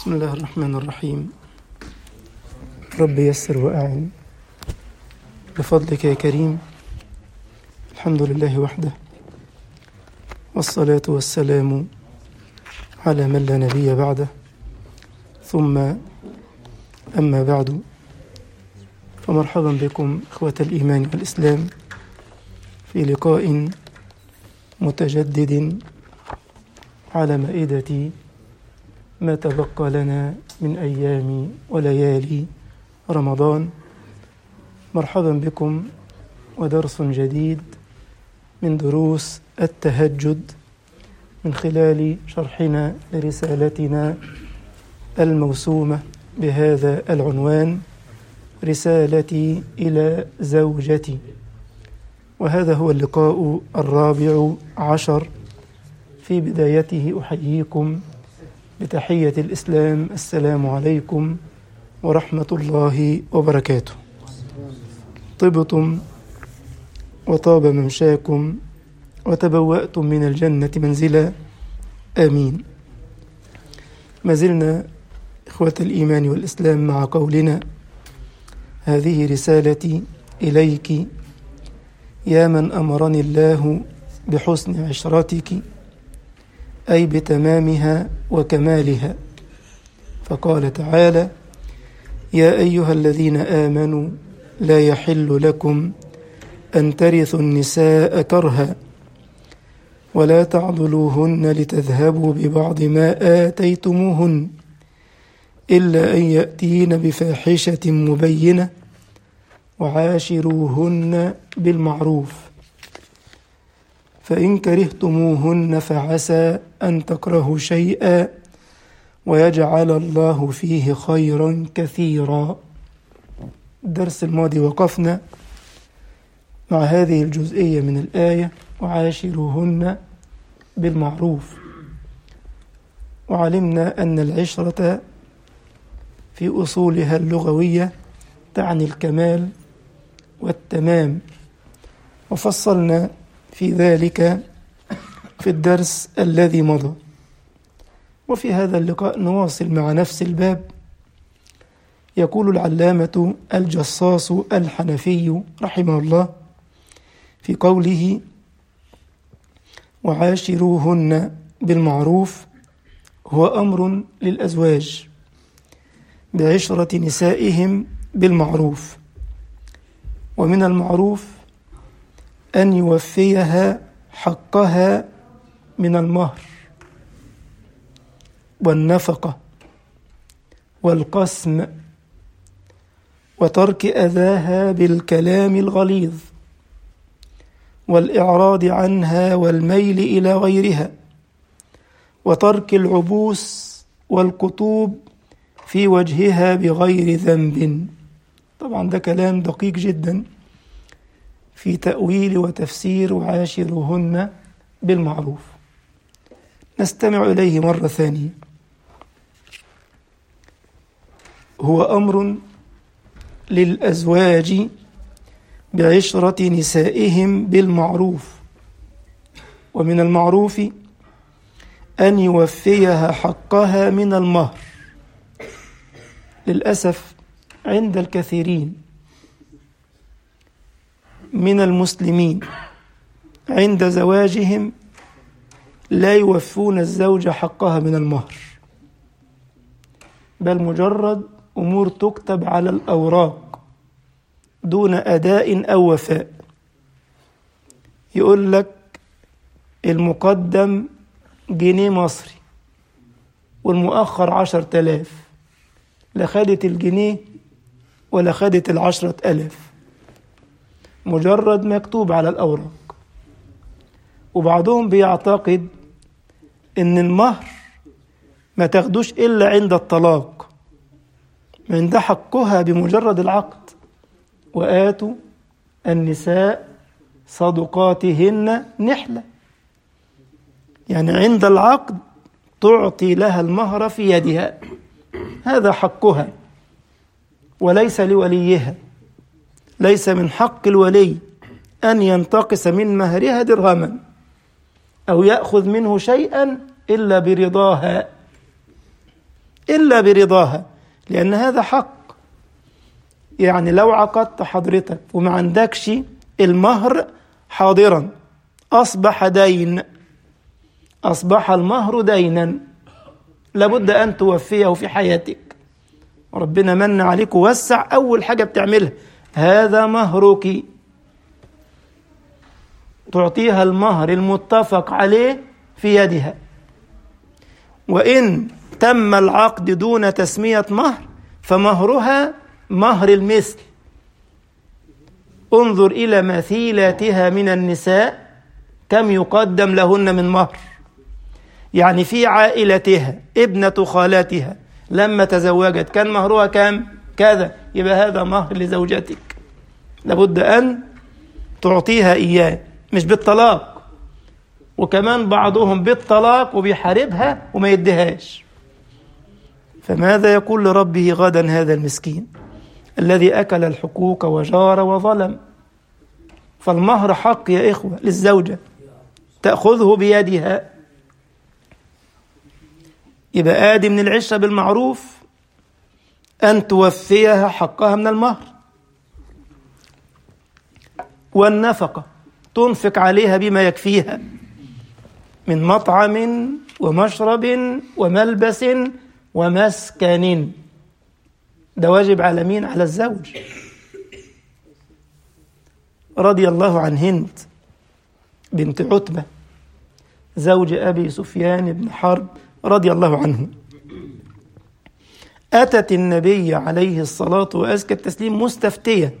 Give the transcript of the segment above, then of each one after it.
بسم الله الرحمن الرحيم رب يسر وأعن بفضلك يا كريم الحمد لله وحده والصلاة والسلام على من لا نبي بعده ثم أما بعد فمرحبا بكم إخوة الإيمان والإسلام في لقاء متجدد على مائدة ما تبقى لنا من أيام وليالي رمضان مرحبا بكم ودرس جديد من دروس التهجد من خلال شرحنا لرسالتنا الموسومة بهذا العنوان رسالتي إلى زوجتي وهذا هو اللقاء الرابع عشر في بدايته أحييكم بتحية الإسلام السلام عليكم ورحمة الله وبركاته طبتم وطاب ممشاكم وتبوأتم من الجنة منزلا آمين ما زلنا إخوة الإيمان والإسلام مع قولنا هذه رسالتي إليك يا من أمرني الله بحسن عشرتك أي بتمامها وكمالها فقال تعالى يا أيها الذين آمنوا لا يحل لكم أن ترثوا النساء كرها ولا تعضلوهن لتذهبوا ببعض ما آتيتموهن إلا أن يأتين بفاحشة مبينة وعاشروهن بالمعروف فإن كرهتموهن فعسى أن تكرهوا شيئا ويجعل الله فيه خيرا كثيرا الدرس الماضي وقفنا مع هذه الجزئية من الآية وعاشروهن بالمعروف وعلمنا أن العشرة في أصولها اللغوية تعني الكمال والتمام وفصلنا في ذلك في الدرس الذي مضى وفي هذا اللقاء نواصل مع نفس الباب يقول العلامة الجصاص الحنفي رحمه الله في قوله وعاشروهن بالمعروف هو أمر للأزواج بعشرة نسائهم بالمعروف ومن المعروف أن يوفيها حقها من المهر والنفقة والقسم وترك أذاها بالكلام الغليظ والإعراض عنها والميل إلى غيرها وترك العبوس والقطوب في وجهها بغير ذنب طبعا ده كلام دقيق جدا في تأويل وتفسير وعاشرهن بالمعروف نستمع إليه مرة ثانية هو أمر للأزواج بعشرة نسائهم بالمعروف ومن المعروف أن يوفيها حقها من المهر للأسف عند الكثيرين من المسلمين عند زواجهم لا يوفون الزوجة حقها من المهر بل مجرد أمور تكتب على الأوراق دون أداء أو وفاء يقول لك المقدم جنيه مصري والمؤخر عشر تلاف لا خدت الجنيه ولا خدت العشرة ألاف مجرد مكتوب على الأوراق وبعضهم بيعتقد إن المهر ما تاخدوش إلا عند الطلاق من ده حقها بمجرد العقد وآتوا النساء صدقاتهن نحلة يعني عند العقد تعطي لها المهر في يدها هذا حقها وليس لوليها ليس من حق الولي أن ينتقص من مهرها درهما أو يأخذ منه شيئا إلا برضاها إلا برضاها لأن هذا حق يعني لو عقدت حضرتك وما عندكش المهر حاضرا أصبح دين أصبح المهر دينا لابد أن توفيه في حياتك ربنا من عليك ووسع أول حاجة بتعملها هذا مهرك تعطيها المهر المتفق عليه في يدها وإن تم العقد دون تسمية مهر فمهرها مهر المثل انظر إلى مثيلاتها من النساء كم يقدم لهن من مهر يعني في عائلتها ابنة خالاتها لما تزوجت كان مهرها كم كذا يبقى هذا مهر لزوجتك لابد أن تعطيها إياه مش بالطلاق وكمان بعضهم بالطلاق وبيحاربها وما يديهاش فماذا يقول لربه غدا هذا المسكين الذي أكل الحقوق وجار وظلم فالمهر حق يا إخوة للزوجة تأخذه بيدها يبقى آدي من العشرة بالمعروف أن توفيها حقها من المهر والنفقة تنفق عليها بما يكفيها من مطعم ومشرب وملبس ومسكن ده واجب على مين على الزوج رضي الله عن هند بنت عتبة زوج أبي سفيان بن حرب رضي الله عنه أتت النبي عليه الصلاة وأزكى التسليم مستفتية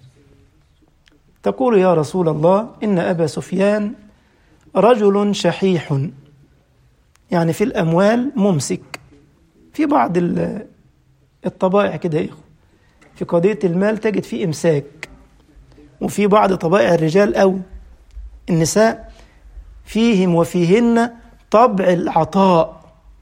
تقول يا رسول الله إن أبا سفيان رجل شحيح يعني في الأموال ممسك في بعض الطبائع كده يا إخوة في قضية المال تجد فيه إمساك وفي بعض طبائع الرجال أو النساء فيهم وفيهن طبع العطاء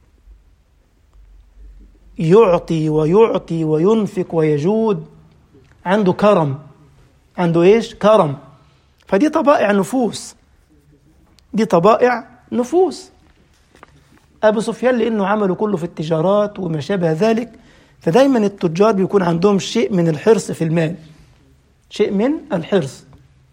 يعطي ويعطي وينفق ويجود عنده كرم عنده ايش كرم فدي طبائع نفوس دي طبائع نفوس ابو سفيان لانه عمله كله في التجارات وما شابه ذلك فدايما التجار بيكون عندهم شيء من الحرص في المال شيء من الحرص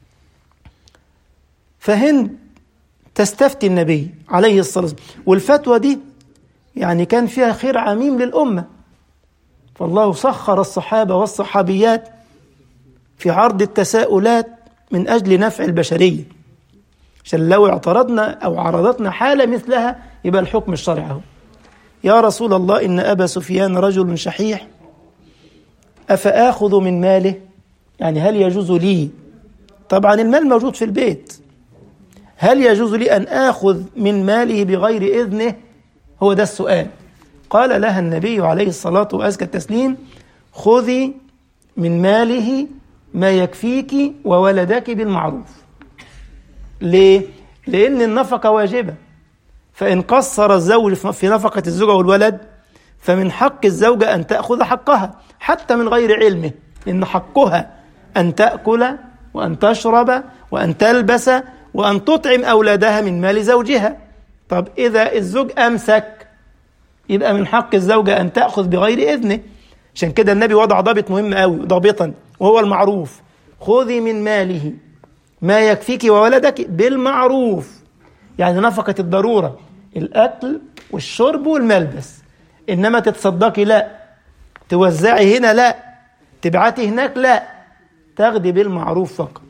فهند تستفتي النبي عليه الصلاه والسلام والفتوى دي يعني كان فيها خير عميم للامه فالله سخر الصحابه والصحابيات في عرض التساؤلات من اجل نفع البشريه عشان لو اعترضنا او عرضتنا حاله مثلها يبقى الحكم الشرعي اهو يا رسول الله ان ابا سفيان رجل شحيح افاخذ من ماله يعني هل يجوز لي طبعا المال موجود في البيت هل يجوز لي ان اخذ من ماله بغير اذنه هو ده السؤال قال لها النبي عليه الصلاه وازكى التسليم خذي من ماله ما يكفيك وولدك بالمعروف ليه لان النفقه واجبه فان قصر الزوج في نفقه الزوجه والولد فمن حق الزوجه ان تاخذ حقها حتى من غير علمه ان حقها ان تاكل وان تشرب وان تلبس وان تطعم اولادها من مال زوجها طب اذا الزوج امسك يبقى من حق الزوجه ان تاخذ بغير اذنه عشان كده النبي وضع ضابط مهم قوي ضابطا وهو المعروف خذي من ماله ما يكفيك وولدك بالمعروف يعني نفقة الضرورة الأكل والشرب والملبس إنما تتصدقي لا توزعي هنا لا تبعتي هناك لا تاخدي بالمعروف فقط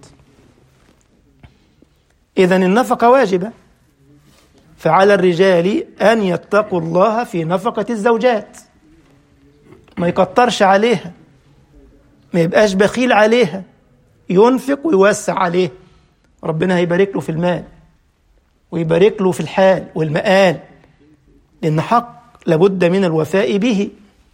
إذا النفقة واجبة فعلى الرجال أن يتقوا الله في نفقة الزوجات ما يكترش عليها ما يبقاش بخيل عليها ينفق ويوسع عليه ربنا هيبارك له في المال ويبارك له في الحال والمآل لأن حق لابد من الوفاء به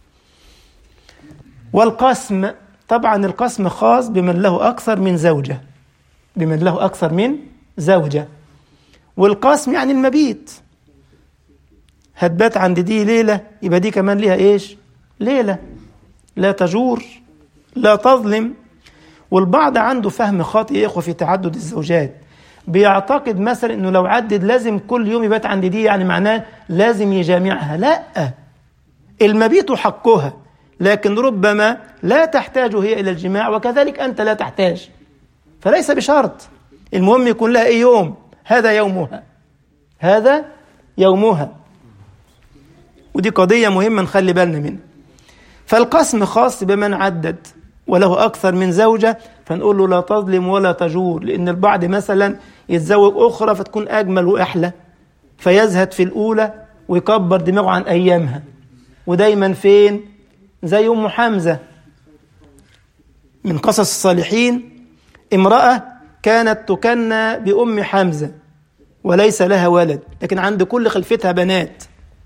والقسم طبعا القسم خاص بمن له أكثر من زوجة بمن له أكثر من زوجة والقسم يعني المبيت هتبات عند دي ليلة يبقى دي كمان ليها إيش ليلة لا تجور لا تظلم والبعض عنده فهم خاطئ يا اخوه في تعدد الزوجات بيعتقد مثلا انه لو عدد لازم كل يوم يبات عند دي يعني معناه لازم يجامعها لا المبيت حقها لكن ربما لا تحتاج هي إلى الجماع وكذلك أنت لا تحتاج فليس بشرط المهم يكون لها إيه يوم هذا يومها هذا يومها ودي قضية مهمة نخلي بالنا منها فالقسم خاص بمن عدد وله أكثر من زوجة فنقول له لا تظلم ولا تجور لأن البعض مثلا يتزوج أخرى فتكون أجمل وأحلى فيزهد في الأولى ويكبر دماغه عن أيامها ودايما فين زي أم حمزة من قصص الصالحين امرأة كانت تكنى بأم حمزة وليس لها ولد لكن عند كل خلفتها بنات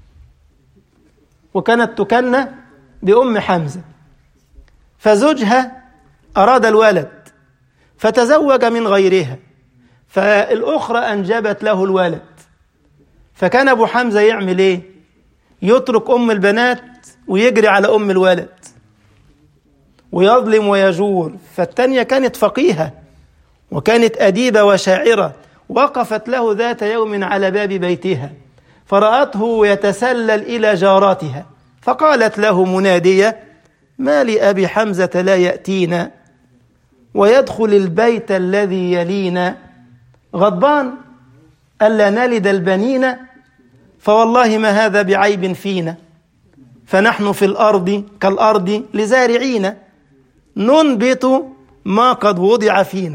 وكانت تكنى بأم حمزة فزوجها أراد الولد فتزوج من غيرها فالأخرى أنجبت له الولد فكان أبو حمزة يعمل إيه يترك أم البنات ويجري على أم الولد ويظلم ويجور فالتانية كانت فقيهة وكانت أديبة وشاعرة وقفت له ذات يوم على باب بيتها فرأته يتسلل إلى جاراتها فقالت له منادية ما لأبي حمزة لا يأتينا ويدخل البيت الذي يلينا غضبان ألا نلد البنين فوالله ما هذا بعيب فينا فنحن في الأرض كالأرض لزارعين ننبت ما قد وضع فينا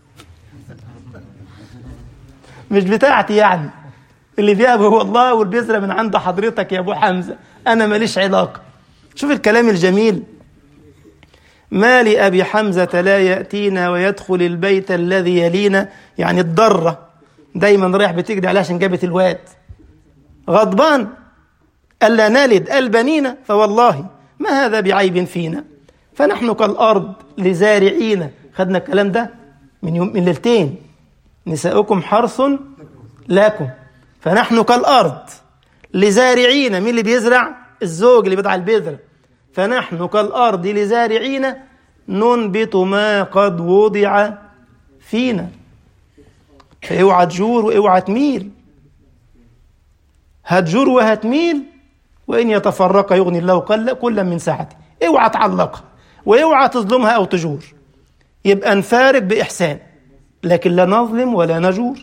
مش بتاعتي يعني اللي بيها هو الله والبذرة من عند حضرتك يا أبو حمزة أنا ماليش علاقة شوف الكلام الجميل ما لأبي حمزة لا يأتينا ويدخل البيت الذي يلينا يعني الضرة دايما رايح بتجري عليها عشان جابت الواد غضبان ألا نلد البنين فوالله ما هذا بعيب فينا فنحن كالأرض لزارعين خدنا الكلام ده من يوم من ليلتين نساؤكم حرث لكم فنحن كالأرض لزارعين مين اللي بيزرع الزوج اللي بيضع البذرة فنحن كالأرض لزارعين ننبت ما قد وضع فينا فاوعى تجور واوعى تميل هتجور وهتميل وإن يتفرق يغني الله كلا من سعته اوعى تعلقها واوعى تظلمها أو تجور يبقى نفارق بإحسان لكن لا نظلم ولا نجور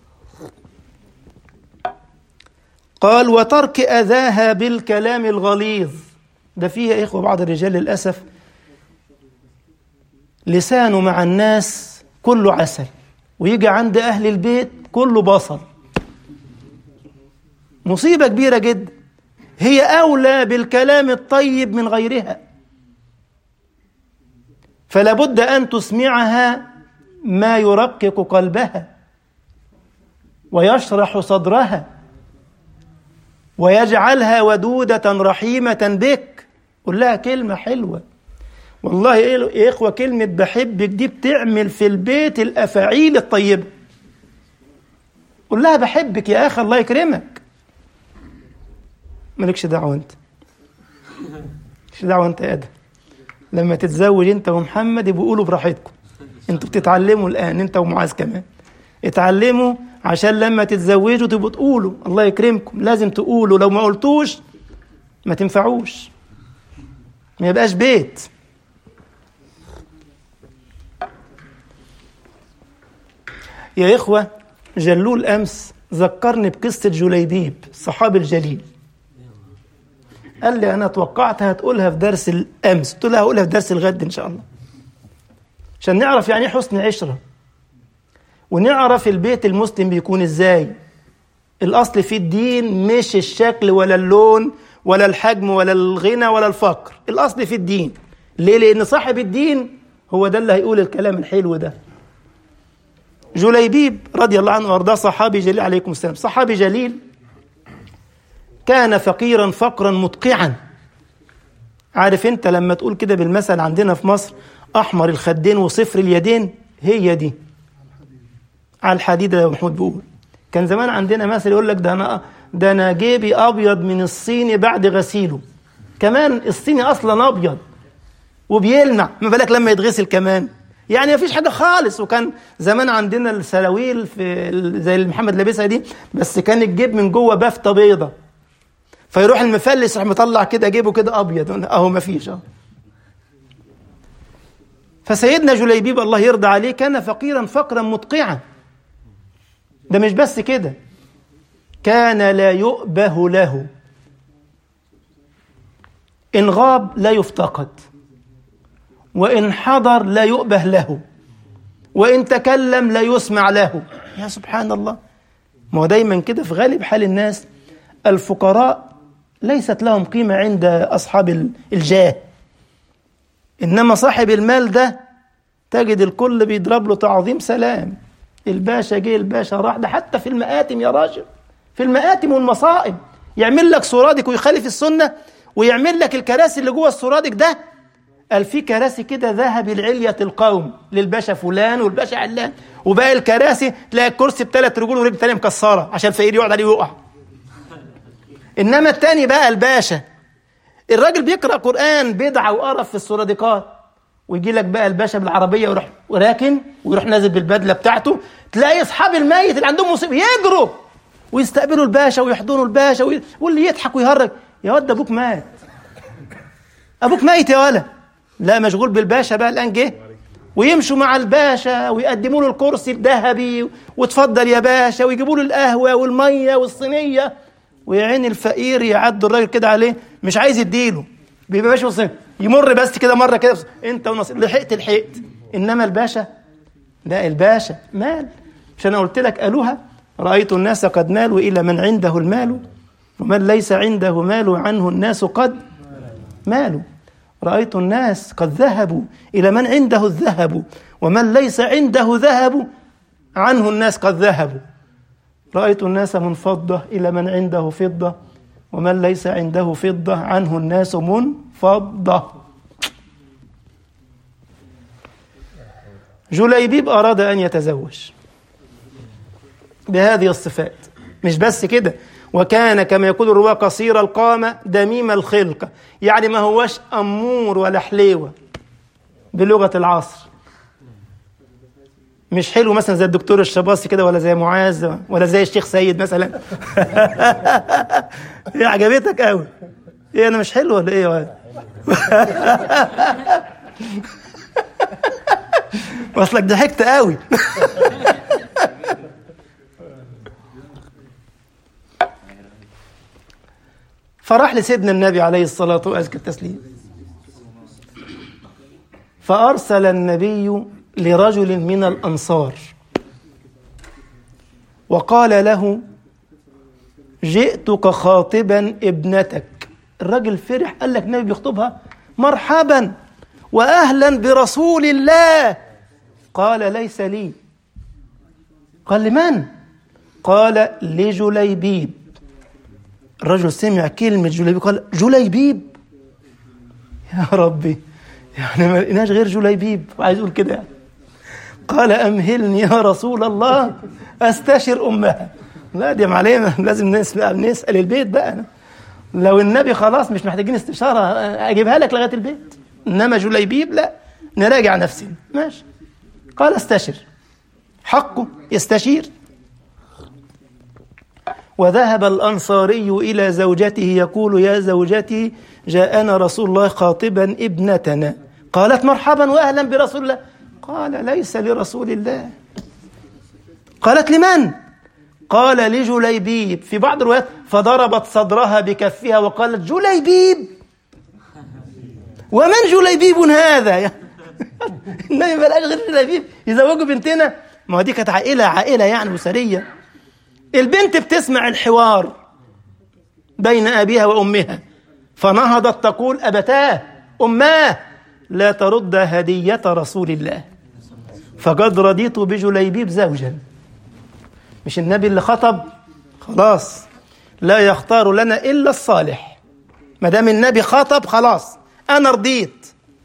قال وترك أذاها بالكلام الغليظ ده فيها يا إخوة بعض الرجال للأسف لسانه مع الناس كله عسل ويجي عند أهل البيت كله بصل مصيبة كبيرة جدا هي أولى بالكلام الطيب من غيرها فلا بد أن تسمعها ما يرقق قلبها ويشرح صدرها ويجعلها ودودة رحيمة بك قل لها كلمة حلوة والله يا إخوة كلمة بحبك دي بتعمل في البيت الأفاعيل الطيبة قل لها بحبك يا أخي الله يكرمك مالكش دعوة أنت مش دعوة أنت يا أدم لما تتزوج أنت ومحمد يبقوا قولوا براحتكم أنتوا بتتعلموا الآن أنت ومعاذ كمان اتعلموا عشان لما تتزوجوا تبقوا تقولوا الله يكرمكم لازم تقولوا لو ما قلتوش ما تنفعوش ما يبقاش بيت يا إخوة جلول أمس ذكرني بقصة جليبيب الصحابي الجليل قال لي أنا توقعت هتقولها في درس الأمس قلت له هقولها في درس الغد إن شاء الله عشان نعرف يعني حسن عشرة ونعرف البيت المسلم بيكون إزاي الأصل في الدين مش الشكل ولا اللون ولا الحجم ولا الغنى ولا الفقر الأصل في الدين ليه؟ لأن صاحب الدين هو ده اللي هيقول الكلام الحلو ده جليبيب رضي الله عنه وارضاه صحابي جليل عليكم السلام صحابي جليل كان فقيرا فقرا مدقعا عارف انت لما تقول كده بالمثل عندنا في مصر احمر الخدين وصفر اليدين هي دي على الحديد يا محمود بيقول كان زمان عندنا مثل يقول لك ده انا ده انا جيبي ابيض من الصيني بعد غسيله كمان الصيني اصلا ابيض وبيلمع ما بالك لما يتغسل كمان يعني ما فيش حاجه خالص وكان زمان عندنا السراويل في زي اللي محمد لابسها دي بس كان الجيب من جوه بافته بيضه فيروح المفلس يروح مطلع كده جيبه كده ابيض اهو ما فيش اهو فسيدنا جليبيب الله يرضى عليه كان فقيرا فقرا مدقعا ده مش بس كده كان لا يؤبه له إن غاب لا يفتقد وإن حضر لا يؤبه له وإن تكلم لا يسمع له يا سبحان الله ما هو دايما كده في غالب حال الناس الفقراء ليست لهم قيمة عند أصحاب الجاه إنما صاحب المال ده تجد الكل بيضرب له تعظيم سلام الباشا جه الباشا راح ده حتى في المآتم يا راجل في المآتم والمصائب يعمل لك سرادك ويخالف السنة ويعمل لك الكراسي اللي جوه السرادك ده قال في كراسي كده ذهب العلية القوم للباشا فلان والباشا علان وباقي الكراسي تلاقي الكرسي بثلاث رجول ورجل تانية مكسرة عشان الفقير يقعد عليه ويقع انما التاني بقى الباشا الراجل بيقرا قران بدعه وقرف في السرادقات ويجي لك بقى الباشا بالعربيه ويروح راكن ويروح نازل بالبدله بتاعته تلاقي اصحاب الميت اللي عندهم مصيبه يجروا ويستقبلوا الباشا ويحضنوا الباشا وي... واللي يضحك ويهرج يا واد ابوك مات ابوك ميت يا ولا لا مشغول بالباشا بقى الان جه ويمشوا مع الباشا ويقدموا له الكرسي الذهبي وتفضل يا باشا ويجيبوا له القهوه والميه والصينيه ويا عين الفقير يعدوا الراجل كده عليه مش عايز يديله بيبقى ماشي وصين يمر بس كده مره كده انت ونصيب لحقت لحقت انما الباشا لا الباشا مال مش انا قلت لك قالوها رايت الناس قد مالوا الى من عنده المال ومن ليس عنده مال عنه الناس قد مالوا رايت الناس قد ذهبوا الى من عنده الذهب ومن ليس عنده ذهب عنه الناس قد ذهبوا رأيت الناس منفضة إلى من عنده فضة ومن ليس عنده فضة عنه الناس منفضة جليبيب أراد أن يتزوج بهذه الصفات مش بس كده وكان كما يقول الرواة قصير القامة دميم الخلقة يعني ما هوش أمور ولا حليوة بلغة العصر مش حلو مثلا زي الدكتور الشباصي كده ولا زي معاذ ولا زي الشيخ سيد مثلا هي عجبتك قوي ايه انا مش حلو ولا ايه ولا اصلك ضحكت قوي فراح لسيدنا النبي عليه الصلاة وأزكى التسليم فأرسل النبي لرجل من الأنصار وقال له جئتك خاطبا ابنتك الرجل فرح قال لك النبي بيخطبها مرحبا وأهلا برسول الله قال ليس لي قال لمن قال لجليبيب الرجل سمع كلمة جليبيب قال جليبيب يا ربي يعني ما لقيناش غير جليبيب عايز يقول كده يعني قال أمهلني يا رسول الله أستشر أمها لا دي علينا لازم نسأل نسأل البيت بقى لو النبي خلاص مش محتاجين استشارة أجيبها لك لغاية البيت إنما جليبيب لا نراجع نفسنا ماشي قال استشر حقه يستشير وذهب الأنصاري إلى زوجته يقول يا زوجتي جاءنا رسول الله خاطبا ابنتنا قالت مرحبا وأهلا برسول الله قال ليس لرسول الله قالت لمن قال لجليبيب في بعض الروايات فضربت صدرها بكفها وقالت جليبيب ومن جليبيب هذا النبي بلاش غير جليبيب يزوجوا بنتنا ما هو دي كانت عائله عائله يعني اسريه البنت بتسمع الحوار بين ابيها وامها فنهضت تقول ابتاه اماه لا ترد هديه رسول الله فقد رضيت بجليبيب زوجا مش النبي اللي خطب خلاص لا يختار لنا الا الصالح ما دام النبي خطب خلاص انا رضيت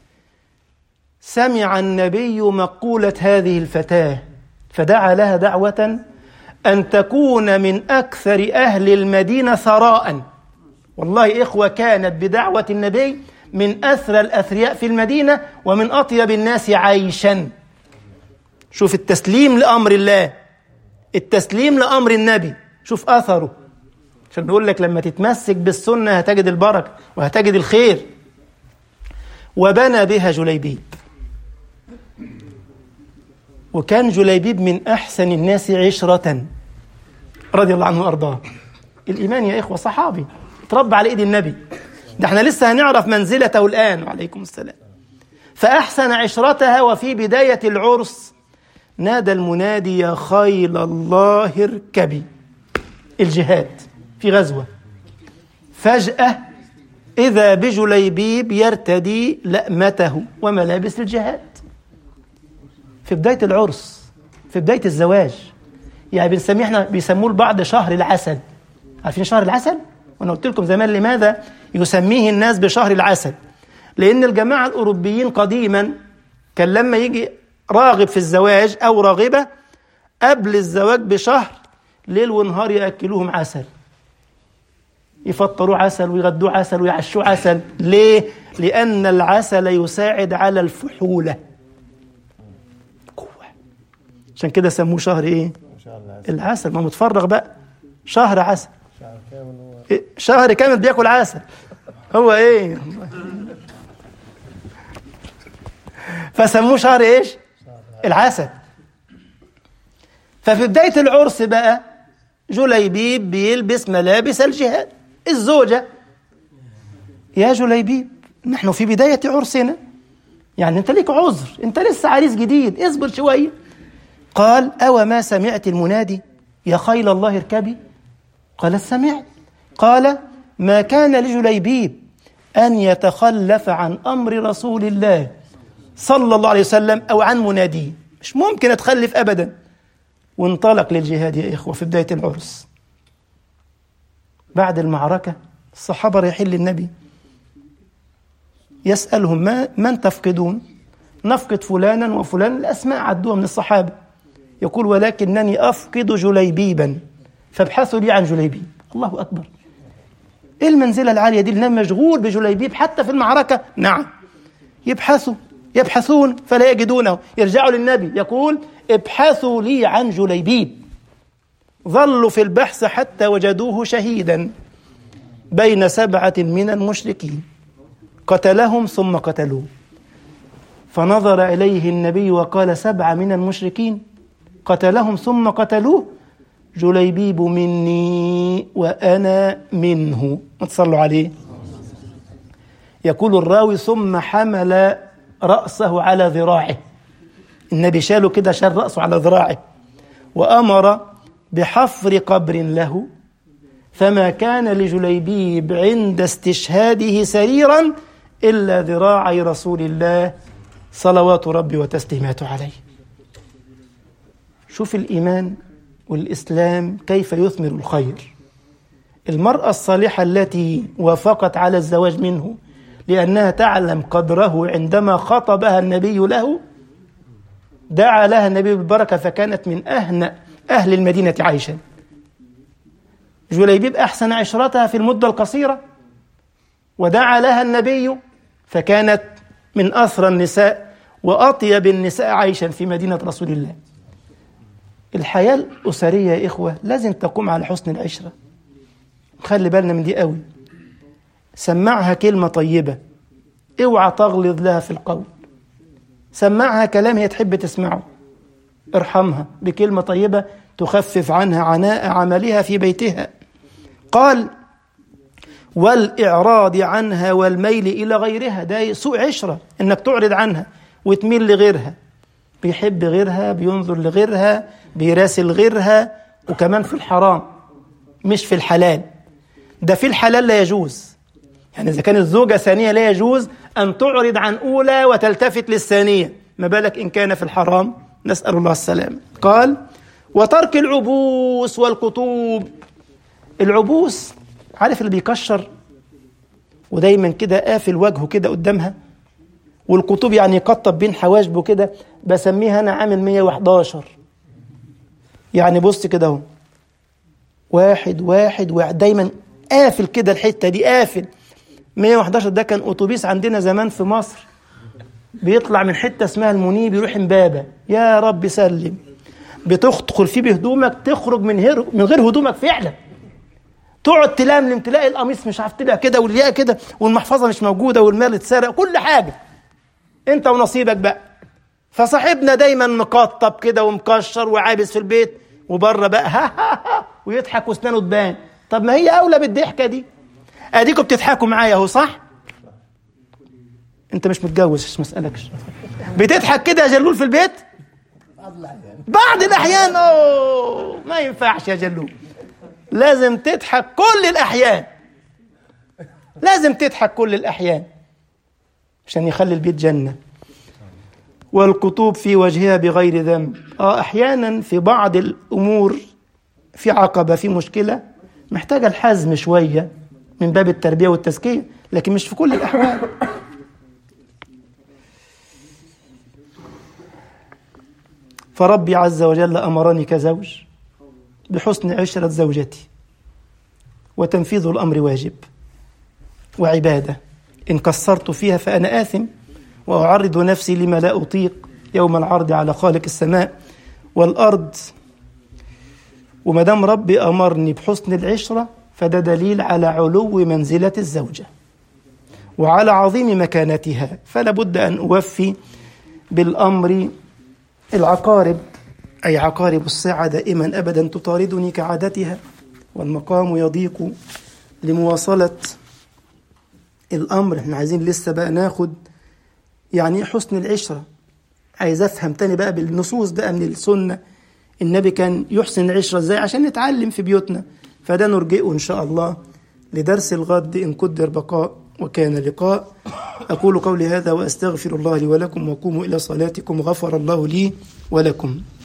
سمع النبي مقوله هذه الفتاه فدعا لها دعوه ان تكون من اكثر اهل المدينه ثراء والله اخوه كانت بدعوه النبي من اثرى الاثرياء في المدينه ومن اطيب الناس عيشا شوف التسليم لامر الله التسليم لامر النبي شوف اثره عشان نقول لك لما تتمسك بالسنة هتجد البركة وهتجد الخير وبنى بها جليبيب وكان جليبيب من أحسن الناس عشرة رضي الله عنه وأرضاه الإيمان يا إخوة صحابي تربى على إيد النبي ده احنا لسه هنعرف منزلته الآن وعليكم السلام فأحسن عشرتها وفي بداية العرس نادى المنادي يا خيل الله اركبي الجهاد في غزوة فجأة إذا بجليبيب يرتدي لأمته وملابس الجهاد في بداية العرس في بداية الزواج يعني بنسميه احنا بيسموه البعض شهر العسل عارفين شهر العسل؟ وانا قلت لكم زمان لماذا يسميه الناس بشهر العسل لأن الجماعة الأوروبيين قديما كان لما يجي راغب في الزواج أو راغبة قبل الزواج بشهر ليل ونهار يأكلوهم عسل يفطروا عسل ويغدوا عسل ويعشوا عسل ليه؟ لأن العسل يساعد على الفحولة قوة عشان كده سموه شهر إيه؟ العسل ما متفرغ بقى شهر عسل شهر كامل بياكل عسل هو ايه فسموه شهر ايش العسل ففي بداية العرس بقى جليبيب بيلبس ملابس الجهاد الزوجة يا جليبيب نحن في بداية عرسنا يعني انت ليك عذر انت لسه عريس جديد اصبر شوية قال أو ما سمعت المنادي يا خيل الله اركبي قالت سمعت قال ما كان لجليبيب أن يتخلف عن أمر رسول الله صلى الله عليه وسلم أو عن مناديه مش ممكن أتخلف أبدا وانطلق للجهاد يا إخوة في بداية العرس بعد المعركة الصحابة رايحين للنبي يسألهم ما من تفقدون نفقد فلانا وفلانا الأسماء عدوها من الصحابة يقول ولكنني أفقد جليبيبا فابحثوا لي عن جليبيب الله أكبر إيه المنزلة العالية دي النبي مشغول بجليبيب حتى في المعركة نعم يبحثوا يبحثون فلا يجدونه يرجعوا للنبي يقول ابحثوا لي عن جليبيب ظلوا في البحث حتى وجدوه شهيدا بين سبعة من المشركين قتلهم ثم قتلوه فنظر إليه النبي وقال سبعة من المشركين قتلهم ثم قتلوه جليبيب مني وأنا منه تصلوا عليه يقول الراوي ثم حمل رأسه على ذراعه النبي شاله كده شال رأسه على ذراعه وأمر بحفر قبر له فما كان لجليبيب عند استشهاده سريرا إلا ذراعي رسول الله صلوات ربي وتسليماته عليه شوف الإيمان والإسلام كيف يثمر الخير المرأة الصالحة التي وافقت على الزواج منه لأنها تعلم قدره عندما خطبها النبي له دعا لها النبي بالبركة فكانت من أهنأ أهل المدينة عيشا جليبيب أحسن عشرتها في المدة القصيرة ودعا لها النبي فكانت من أثرى النساء وأطيب النساء عيشا في مدينة رسول الله الحياة الأسرية يا إخوة لازم تقوم على حسن العشرة خلي بالنا من دي قوي سمعها كلمة طيبة اوعى تغلظ لها في القول سمعها كلام هي تحب تسمعه ارحمها بكلمة طيبة تخفف عنها عناء عملها في بيتها قال والإعراض عنها والميل إلى غيرها ده سوء عشرة إنك تعرض عنها وتميل لغيرها بيحب غيرها بينظر لغيرها بيراسل غيرها وكمان في الحرام مش في الحلال ده في الحلال لا يجوز يعني إذا كانت زوجة ثانية لا يجوز أن تعرض عن أولى وتلتفت للثانية ما بالك إن كان في الحرام نسأل الله السلام قال وترك العبوس والقطوب العبوس عارف اللي بيكشر ودايما كده قافل وجهه كده قدامها والقطوب يعني يقطب بين حواجبه كده بسميها انا عامل 111 يعني بص كده اهو واحد واحد واحد دايما قافل كده الحته دي قافل 111 ده كان اتوبيس عندنا زمان في مصر بيطلع من حته اسمها المنيب يروح امبابه يا رب سلم بتدخل فيه بهدومك تخرج من غير من غير هدومك فعلا تقعد تلملم تلاقي القميص مش عارف طلع كده والياقه كده والمحفظه مش موجوده والمال اتسرق كل حاجه انت ونصيبك بقى فصاحبنا دايما مقطب كده ومكشر وعابس في البيت وبره بقى ها ها ها ويضحك واسنانه تبان طب ما هي اولى بالضحكه دي اديكم بتضحكوا معايا اهو صح انت مش متجوز مش مسالكش بتضحك كده يا جلول في البيت بعض الاحيان اوه ما ينفعش يا جلول لازم تضحك كل الاحيان لازم تضحك كل الاحيان عشان يخلي البيت جنه والقطوب في وجهها بغير ذنب اه احيانا في بعض الامور في عقبه في مشكله محتاجه الحزم شويه من باب التربيه والتزكيه لكن مش في كل الاحوال فربي عز وجل امرني كزوج بحسن عشره زوجتي وتنفيذ الامر واجب وعباده ان قصرت فيها فانا اثم واعرض نفسي لما لا اطيق يوم العرض على خالق السماء والارض وما دام ربي امرني بحسن العشره فده دليل على علو منزله الزوجه وعلى عظيم مكانتها فلا بد ان اوفي بالامر العقارب اي عقارب الساعه دائما ابدا تطاردني كعادتها والمقام يضيق لمواصله الامر احنا عايزين لسه بقى ناخد يعني ايه حسن العشره عايز افهم تاني بقى بالنصوص بقى من السنه النبي كان يحسن العشره ازاي عشان نتعلم في بيوتنا فده نرجئه ان شاء الله لدرس الغد ان قدر بقاء وكان لقاء اقول قولي هذا واستغفر الله لي ولكم وقوموا الى صلاتكم غفر الله لي ولكم